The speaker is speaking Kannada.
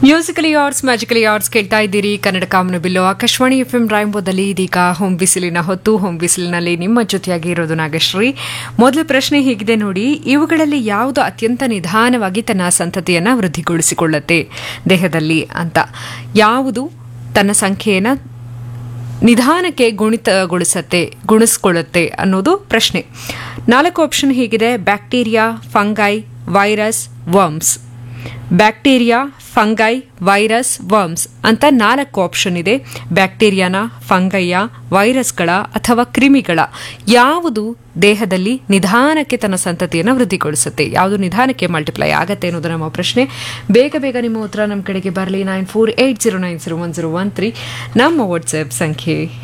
ಮ್ಯೂಸಿಕಲಿ ಆರ್ಟ್ಸ್ ಮ್ಯಾಜಿಕಲಿ ಆರ್ಟ್ಸ್ ಕೇಳ್ತಾ ಇದ್ದೀರಿ ಕನ್ನಡ ಕಾಮನ ಬಿಲ್ಲು ಆಕಾಶವಾಣಿ ಎಫ್ ಎಂ ರಾಯಂಬೋದಲ್ಲಿ ಇದೀಗ ಹೋಮ್ ಬಿಸಿಲಿನ ಹೊತ್ತು ಹೋಮ್ ಬಿಸಿಲಿನಲ್ಲಿ ನಿಮ್ಮ ಜೊತೆಯಾಗಿ ಇರೋದು ನಾಗಶ್ರೀ ಮೊದಲ ಪ್ರಶ್ನೆ ಹೀಗಿದೆ ನೋಡಿ ಇವುಗಳಲ್ಲಿ ಯಾವುದು ಅತ್ಯಂತ ನಿಧಾನವಾಗಿ ತನ್ನ ಸಂತತಿಯನ್ನು ವೃದ್ಧಿಗೊಳಿಸಿಕೊಳ್ಳುತ್ತೆ ದೇಹದಲ್ಲಿ ಅಂತ ಯಾವುದು ತನ್ನ ಸಂಖ್ಯೆಯನ್ನು ನಿಧಾನಕ್ಕೆ ಗುಣಿತಗೊಳಿಸತ್ತೆ ಗುಣಿಸ್ಕೊಳ್ಳುತ್ತೆ ಅನ್ನೋದು ಪ್ರಶ್ನೆ ನಾಲ್ಕು ಆಪ್ಷನ್ ಹೀಗಿದೆ bacteria fungi virus worms bacteria fungi virus worms ಅಂತ ನಾಲ್ಕು ಆಪ್ಷನ್ ಇದೆ ಬ್ಯಾಕ್ಟೀರಿಯಾನ ಫಂಗೈಯ ವೈರಸ್ಗಳ ಅಥವಾ ಕ್ರಿಮಿಗಳ ಯಾವುದು ದೇಹದಲ್ಲಿ ನಿಧಾನಕ್ಕೆ ತನ್ನ ಸಂತತಿಯನ್ನು ವೃದ್ಧಿಗೊಳಿಸುತ್ತೆ ಯಾವುದು ನಿಧಾನಕ್ಕೆ ಮಲ್ಟಿಪ್ಲೈ ಆಗತ್ತೆ ಅನ್ನೋದು ನಮ್ಮ ಪ್ರಶ್ನೆ ಬೇಗ ಬೇಗ ನಿಮ್ಮ ಉತ್ತರ ನಮ್ಮ ಕಡೆಗೆ ಬರಲಿ nine four eight zero nine zero one zero one three ನಮ್ಮ ವಾಟ್ಸ್ಆ್ಯಪ್ ಸಂಖ್ಯೆ